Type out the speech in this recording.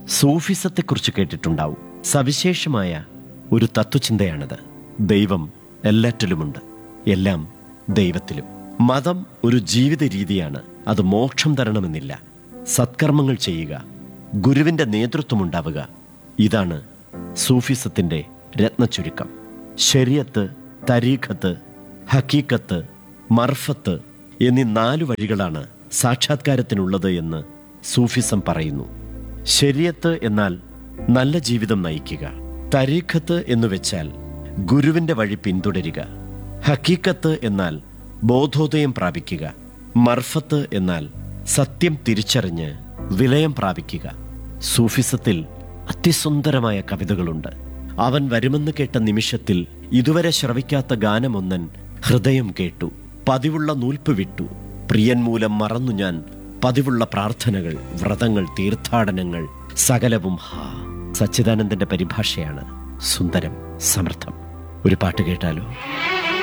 സൂഫിസത്തെക്കുറിച്ച് കേട്ടിട്ടുണ്ടാവും സവിശേഷമായ ഒരു തത്വചിന്തയാണിത് ദൈവം എല്ലാറ്റിലുമുണ്ട് എല്ലാം ദൈവത്തിലും മതം ഒരു ജീവിത രീതിയാണ് അത് മോക്ഷം തരണമെന്നില്ല സത്കർമ്മങ്ങൾ ചെയ്യുക ഗുരുവിന്റെ നേതൃത്വമുണ്ടാവുക ഇതാണ് സൂഫിസത്തിന്റെ രത്നചുരുക്കം ശരിയത്ത് തരീഖത്ത് ഹക്കീക്കത്ത് മർഫത്ത് എന്നീ നാല് വഴികളാണ് സാക്ഷാത്കാരത്തിനുള്ളത് എന്ന് സൂഫിസം പറയുന്നു ശരിയത്ത് എന്നാൽ നല്ല ജീവിതം നയിക്കുക തരീഖത്ത് എന്ന് വെച്ചാൽ ഗുരുവിന്റെ വഴി പിന്തുടരുക ഹക്കീക്കത്ത് എന്നാൽ ബോധോദയം പ്രാപിക്കുക മർഫത്ത് എന്നാൽ സത്യം തിരിച്ചറിഞ്ഞ് വിലയം പ്രാപിക്കുക സൂഫിസത്തിൽ അതിസുന്ദരമായ കവിതകളുണ്ട് അവൻ വരുമെന്ന് കേട്ട നിമിഷത്തിൽ ഇതുവരെ ശ്രവിക്കാത്ത ഗാനമൊന്നൻ ഹൃദയം കേട്ടു പതിവുള്ള നൂൽപ്പ് വിട്ടു പ്രിയൻ മൂലം മറന്നു ഞാൻ പതിവുള്ള പ്രാർത്ഥനകൾ വ്രതങ്ങൾ തീർത്ഥാടനങ്ങൾ സകലവും ഹാ സച്ചിദാനന്ദന്റെ പരിഭാഷയാണ് സുന്ദരം സമർത്ഥം ഒരു പാട്ട് കേട്ടാലോ